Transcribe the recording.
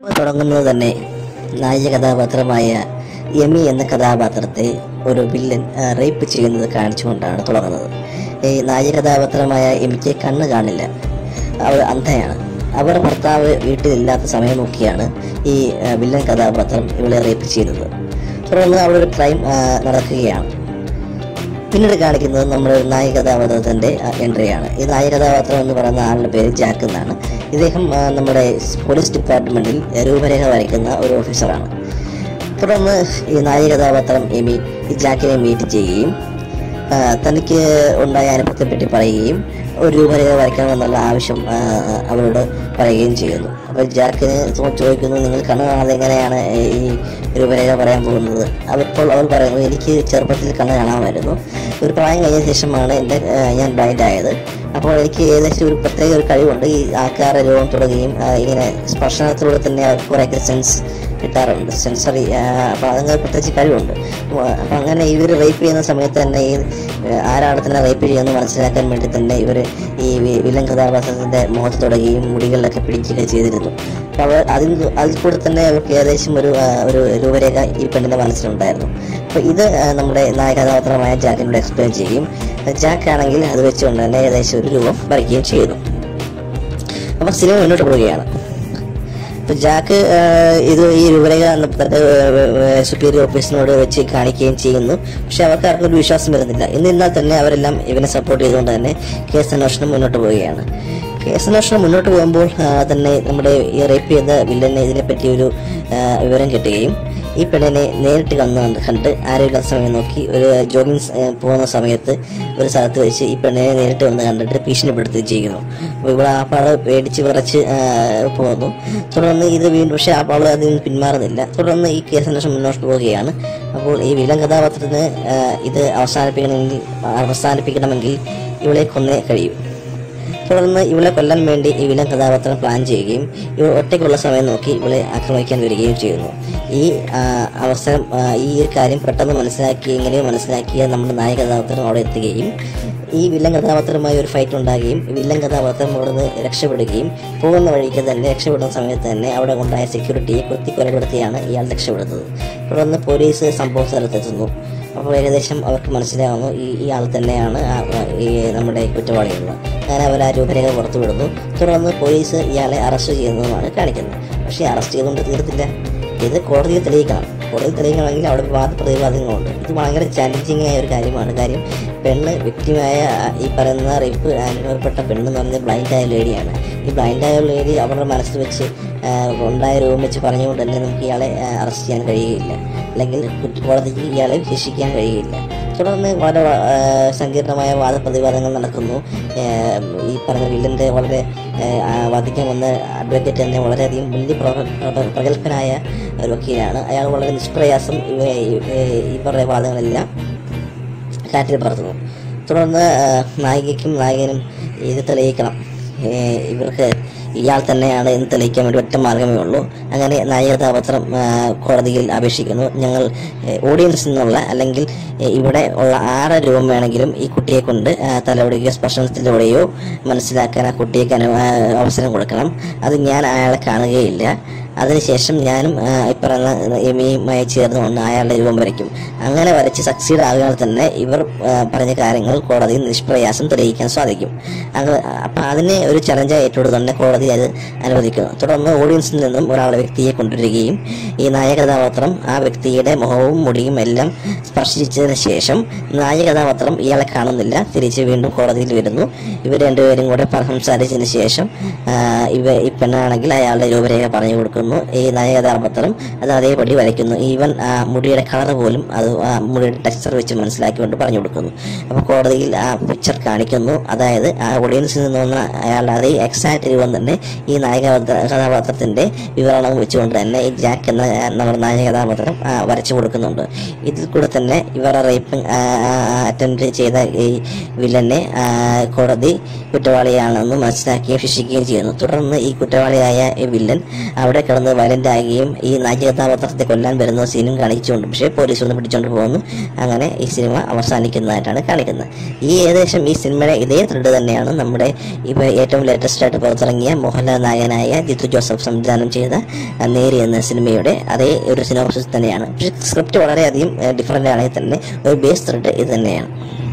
തുടങ്ങുന്നത് തന്നെ നായിക കഥാപാത്രമായ യമി എന്ന കഥാപാത്രത്തെ ഒരു വില്ലൻ ആ, റേപ്പ് ചെയ്യുന്നത് കാണിച്ചുകൊണ്ടാണ് തുടങ്ങുന്നത് ഈ നായിക കഥാപാത്രമായ എമിക്ക് കണ്ണ് കാണില്ല അവൾ അന്ധയാണ് അവർ ഭർത്താവ് വീട്ടിലില്ലാത്ത സമയം നോക്കിയാണ് ഈ ആ, വില്ലൻ കഥാപാത്രം ഇവളെ റേപ്പ് ചെയ്യുന്നത് തുടർന്ന് അവിടെ ഒരു ക്രൈം ആ, നടക്കുകയാണ് പിന്നീട് കാണിക്കുന്നത് നമ്മുടെ ഒരു നായിക കഥാപാത്രത്തിന്റെ എൻട്രിയാണ് ഈ നായിക കഥാപാത്രം എന്ന് പറയുന്ന ആളുടെ പേര് ജാക്ക് എന്നാണ് ഇദ്ദേഹം ആ, നമ്മുടെ പോലീസ് ഡിപ്പാർട്ട്മെന്റിൽ രൂപരേഖ വരയ്ക്കുന്ന ഒരു ഓഫീസറാണ് തുടർന്ന് ഈ നായിക കഥാപാത്രം എമി ഈ ജാക്കിനെ മീറ്റ് ചെയ്യുകയും ആ, തനിക്ക് ഉണ്ടായ അനുഭവത്തെ പറ്റി പറയുകയും ഒരു രൂപരേഖ വരയ്ക്കണമെന്നുള്ള ആവശ്യം ആ, അവരോട് പറയുകയും ചെയ്യുന്നു അപ്പോൾ ജാക്കിന് ചോ- ചോദിക്കുന്നു നിങ്ങൾ കണ്ണ് കാണാതെ എങ്ങനെയാണ് ഈ രൂപരേഖ പറയാൻ പോകുന്നത് അപ്പോൾ അവൾ പറയുന്നു എനിക്ക് ചെറുപ്പത്തിൽ കണ്ണ് കാണാമായിരുന്നു ഒരു പ്രായം കഴിഞ്ഞ ശേഷമാണ് എൻ്റെ ആ, ഞാൻ ബ്ലൈൻഡ് ആയത് അപ്പോൾ എനിക്ക് ഏകദേശം ഒരു പ്രത്യേക ഒരു കഴിവുണ്ട് ഈ ആൾക്കാരുടെ രൂപം തുടങ്ങുകയും ആ, ഇങ്ങനെ സ്പർശനത്തിലൂടെ തന്നെ അവർക്ക് കുറേയൊക്കെ സെൻസ് കിട്ടാറുണ്ട് സെൻസറി അപ്പോൾ അതങ്ങനെ പ്രത്യേകിച്ച് കഴിവുണ്ട് അപ്പം അങ്ങനെ ഇവർ റേപ്പ് ചെയ്യുന്ന സമയത്ത് തന്നെ ഈ ആ, ആരാണ് തന്നെ റേപ്പ് ചെയ്യുന്നത് മനസ്സിലാക്കാൻ വേണ്ടി തന്നെ ഇവർ ഈ വി- വില്ലൻ കഥാപാത്രത്തിൻ്റെ മുഖത്ത് തുടങ്ങുകയും മുടികളിലൊക്കെ പിടിക്കുകയൊക്കെ ചെയ്തിരുന്നു അപ്പോൾ അവർ അതിൽ അതിൽ കൂടെ തന്നെ അവർക്ക് ഏകദേശം ഒരു ആ, ഒരു രൂപരേഖ ഈ പെണ്ണിൻ്റെ മനസ്സിലുണ്ടായിരുന്നു അപ്പോൾ ഇത് ആ, നമ്മുടെ നായക കഥാപാത്രമായ ജാക്കിനോട് എക്സ്പ്ലെയിൻ ചെയ്യും ജാക്ക് ആണെങ്കിൽ അത് വെച്ചുകൊണ്ട് തന്നെ ഏകദേശം ഒരു രൂപം വരയ്ക്കുകയും ചെയ്തു അപ്പോൾ സിനിമ മുന്നോട്ട് പോവുകയാണ് ഇപ്പൊ ജാക്ക് ആ, ഇത് ഈ രൂപരേഖ തന്റെ സുപ്പീരിയർ ഓഫീസിനോട് വെച്ച് കാണിക്കുകയും ചെയ്യുന്നു പക്ഷെ അവർക്ക് ആർക്കും ഒരു വിശ്വാസം വരുന്നില്ല എന്നിരുന്നാൽ തന്നെ അവരെല്ലാം ഇവനെ സപ്പോർട്ട് ചെയ്തുകൊണ്ട് തന്നെ കേസ് അന്വേഷണം മുന്നോട്ട് പോവുകയാണ് കേസ് അന്വേഷണം മുന്നോട്ട് പോകുമ്പോൾ ആ, തന്നെ നമ്മുടെ ഈ റേപ്പ് ചെയ്ത വില്ലനെ ഇതിനെപ്പറ്റി ഒരു ആ, വിവരം കിട്ടുകയും ഈ പെണ്ണിനെ നേരിട്ട് കന്ന് കണ്ട് കണ്ട് ആരോഗ്യമില്ലാത്ത സമയം നോക്കി ഒരു ജോഗിങ് സ്- ഏഹ് പോകുന്ന സമയത്ത് ഒരു സ്ഥലത്ത് വെച്ച് ഈ പെണ്ണിനെ നേരിട്ട് വന്ന് കണ്ടിട്ട് ഭീഷണിപ്പെടുത്തുകയും ചെയ്യുന്നു അപ്പോൾ ഇവിടെ ആ പാട് പേടിച്ച് വിറച്ച് ആഹ് പോകുന്നു തുടർന്ന് ഇത് വീണ്ടും പക്ഷേ ആ പാള് അതിൽ നിന്ന് പിന്മാറുന്നില്ല തുടർന്ന് ഈ കേസ് അന്വേഷണം മുന്നോട്ട് പോവുകയാണ് അപ്പോൾ ഈ വില്ലൻ കഥാപാത്രത്തിന് ആഹ് ഇത് അവസാനിപ്പിക്കണമെങ്കിൽ അവസാനിപ്പിക്കണമെങ്കിൽ ഇവളെ കൊന്നേ കഴിയും തുടർന്ന് ഇവളെ കൊല്ലാൻ വേണ്ടി ഈ വില്ലൻ കഥാപാത്രം പ്ലാൻ ചെയ്യുകയും ഇവൾ ഒറ്റയ്ക്കുള്ള സമയം നോക്കി ഇവളെ ആക്രമിക്കാൻ വരികയും ചെയ്യുന്നു ഈ ആ, അവസരം ആ, ഈ ഒരു കാര്യം പെട്ടെന്ന് മനസ്സിലാക്കി എങ്ങനെയോ മനസ്സിലാക്കിയ നമ്മുടെ നായക കഥാപാത്രം അവിടെ എത്തുകയും ഈ വില്ലൻ കഥാപാത്രവുമായി ഒരു ഫൈറ്റ് ഉണ്ടാകുകയും വില്ലൻ കഥാപാത്രം അവിടെ നിന്ന് രക്ഷപ്പെടുകയും പോകുന്ന വഴിക്ക് തന്നെ രക്ഷപ്പെടുന്ന സമയത്ത് തന്നെ അവിടെ ഉണ്ടായ സെക്യൂരിറ്റിയെ കുത്തി കൊലപ്പെടുത്തിയാണ് ഇയാൾ രക്ഷപ്പെടുന്നത് തുടർന്ന് പോലീസ് സംഭവ സ്ഥലത്തെത്തുന്നു അപ്പോൾ ഏകദേശം അവർക്ക് മനസ്സിലാവുന്നു ഈ ഈ ആൾ തന്നെയാണ് ആ- ആ ഈ നമ്മുടെ കുറ്റവാളിയെന്ന് അങ്ങനെ അവർ ആ രൂപരേഖ പുറത്തു വിടുന്നു തുടർന്ന് പോലീസ് ഇയാളെ അറസ്റ്റ് ചെയ്യുന്നതുമാണ് കാണിക്കുന്നത് പക്ഷേ അറസ്റ്റ് ചെയ്തുകൊണ്ട് തീർത്തില്ല ഇത് കോടതിയിൽ തെളിയിക്കണം കോടതിയിൽ തെളിയിക്കണമെങ്കിൽ അവിടെ വാദ പ്രതിവാദങ്ങളുണ്ട് ഇത് ഭയങ്കര ചാലഞ്ചിങ് ആയ ഒരു കാര്യമാണ് കാര്യം പെണ്ണ് വ്യക്തിമായ ഈ പറയുന്ന റേപ്പ് അനുഭവപ്പെട്ട പെണ്ണ് എന്ന് പറഞ്ഞത് ബ്ലൈൻഡ് ആയ ലേഡിയാണ് ഈ ബ്ലൈൻഡ് ആയ ലേഡി അവരുടെ മനസ്സിൽ വെച്ച് ആ, ഉണ്ടായ രൂപം വെച്ച് പറഞ്ഞുകൊണ്ട് തന്നെ നമുക്ക് ഇയാളെ അറസ്റ്റ് ചെയ്യാൻ കഴിയുകയില്ല അല്ലെങ്കിൽ കുറ്റ- കോടതിക്ക് ഇയാളെ ശിക്ഷിക്കാൻ കഴിയില്ല തുടർന്ന് വളരെ വ- ആ, സങ്കീർണമായ വാദപ്രതിവാദങ്ങൾ നടക്കുന്നു ആ, ഈ പറഞ്ഞ വില്ലൻ്റെ വളരെ ആ, ആ, വാദിക്കാൻ വന്ന അഡ്വക്കേറ്റ് തന്നെ വളരെയധികം വലിയ പ്രഗ- പ്രഗ- പ്രഗത്ഭനായ ഒരു വക്കീലാണ് അയാൾ വളരെ നിഷ്പ്രയാസം ഇവ ഈ- ഈ പറഞ്ഞ വാദങ്ങളെല്ലാം കാറ്റിൽ പറത്തുന്നു തുടർന്ന് ആ, നായികയ്ക്കും നായകനും ഇത് തെളിയിക്കണം ഏ, ഇവർക്ക് ഇയാൾ തന്നെയാണ് എന്ന് തെളിയിക്കാൻ വേണ്ടി ഒറ്റ മാർഗമേ ഉള്ളൂ അങ്ങനെ നായിക കഥാപാത്രം ആ, കോടതിയിൽ അപേക്ഷിക്കുന്നു ഞങ്ങൾ ഓഡിയൻസിൽ നിന്നുള്ള അല്ലെങ്കിൽ ഏ, ഇവിടെ ഉള്ള ആറ് രൂപം വേണമെങ്കിലും ഈ കുട്ടിയെ കൊണ്ട് ആ, തലവിടുകയോ സ്പർശനത്തിലൂടെയോ മനസ്സിലാക്കാൻ ആ കുട്ടിക്ക് അനു ആ, അവസരം കൊടുക്കണം അത് ഞാൻ അയാളെ കാണുകയില്ല അതിനുശേഷം ഞാനും ആ, ഈ പറയുന്ന എമിയുമായി ചേർന്നുകൊണ്ട് അയാളുടെ രൂപം വരയ്ക്കും അങ്ങനെ വരച്ച് സക്സീഡ് ആകുകയാൽ തന്നെ ഇവർ ആ, പറഞ്ഞ കാര്യങ്ങൾ കോടതിയിൽ നിഷ്പ്രയാസം തെളിയിക്കാൻ സാധിക്കും അങ്ങ് അപ്പം അതിനെ ഒരു ചലഞ്ചായി ഏറ്റെടുത്ത് തന്നെ കോടതി അത് അനുവദിക്കുന്നു തുടർന്ന് ഓഡിയൻസിൽ നിന്നും ഒരാളെ വ്യക്തിയെ കൊണ്ടുവരികയും ഈ നായക കഥാപാത്രം ആ വ്യക്തിയുടെ മുഖവും മുടിയും എല്ലാം സ്പർശിച്ചതിന് ശേഷം നായക കഥാപാത്രം ഇയാളെ കാണുന്നില്ല തിരിച്ച് വീണ്ടും കോടതിയിൽ വരുന്നു ഇവർ രണ്ടുപേരും കൂടെ പ- സംസാരിച്ചതിന് ശേഷം ആ, ഇവ ഈ പെണ്ണാണെങ്കിൽ അയാളുടെ രൂപരേഖ പറഞ്ഞു കൊടുക്കുന്നു ഈ നായക കഥാപാത്രം അത് അതേപടി വരയ്ക്കുന്നു ഈവൻ ആ മുടിയുടെ കളർ പോലും അത് ആ മുടിയുടെ ടെക്സ്ചർ വെച്ച് മനസ്സിലാക്കിക്കൊണ്ട് പറഞ്ഞു കൊടുക്കുന്നു അപ്പോൾ കോടതിയിൽ ആ പിക്ചർ കാണിക്കുന്നു അതായത് ആ ഓഡിയൻസിൽ നിന്ന് വന്ന അയാളുടെ അതേ എക്സാക്ട് രൂപം തന്നെ ഈ നായക കഥാ- കഥാപാത്രത്തിന്റെ വിവരണം വെച്ചുകൊണ്ട് തന്നെ ഈ ജാക്ക് എന്ന ആ, നമ്മുടെ നായക കഥാപാത്രം ആ, വരച്ചു കൊടുക്കുന്നുണ്ട് ഇതിൽ കൂടെ തന്നെ ഇവർ റേപ്പ് അറ്റംപ്റ്റ് ചെയ്ത ഈ വില്ലനെ ആ, കോടതി കുറ്റവാളിയാണെന്ന് മനസ്സിലാക്കുകയും ശിക്ഷിക്കുകയും ചെയ്യുന്നു തുടർന്ന് ഈ കുറ്റവാളിയായ ഈ വില്ലൻ അവിടെ കിടന്ന് കിടന്ന് വയലന്റ് ആകുകയും ഈ നായിക കഥാപാത്രത്തെ കൊല്ലാൻ വരുന്ന സീനും കാണിച്ചുകൊണ്ട് പക്ഷേ പോലീസ് ഒന്ന് പിടിച്ചുകൊണ്ട് പോകുന്നു അങ്ങനെ ഈ സിനിമ അവസാനിക്കുന്നതായിട്ടാണ് കാണിക്കുന്നത് ഈ ഏകദേശം ഈ സിനിമയുടെ ഇതേ ത്രെഡ് തന്നെയാണ് നമ്മുടെ ഇപ്പോൾ ഏറ്റവും ലേറ്റസ്റ്റ് ആയിട്ട് പുറത്തിറങ്ങിയ മോഹൻലാൽ നായകനായ ജിത്തു ജോസഫ് സംവിധാനം ചെയ്ത ആ, നേരി എന്ന സിനിമയുടെ അതേ ഒരു സിനോപ്സിസ് തന്നെയാണ് പക്ഷേ സ്ക്രിപ്റ്റ് വളരെയധികം ഡിഫറൻ്റ് ആണെങ്കിൽ തന്നെ ഒരു ബേസ് ത്രെഡ് ഇത് തന്നെയാണ്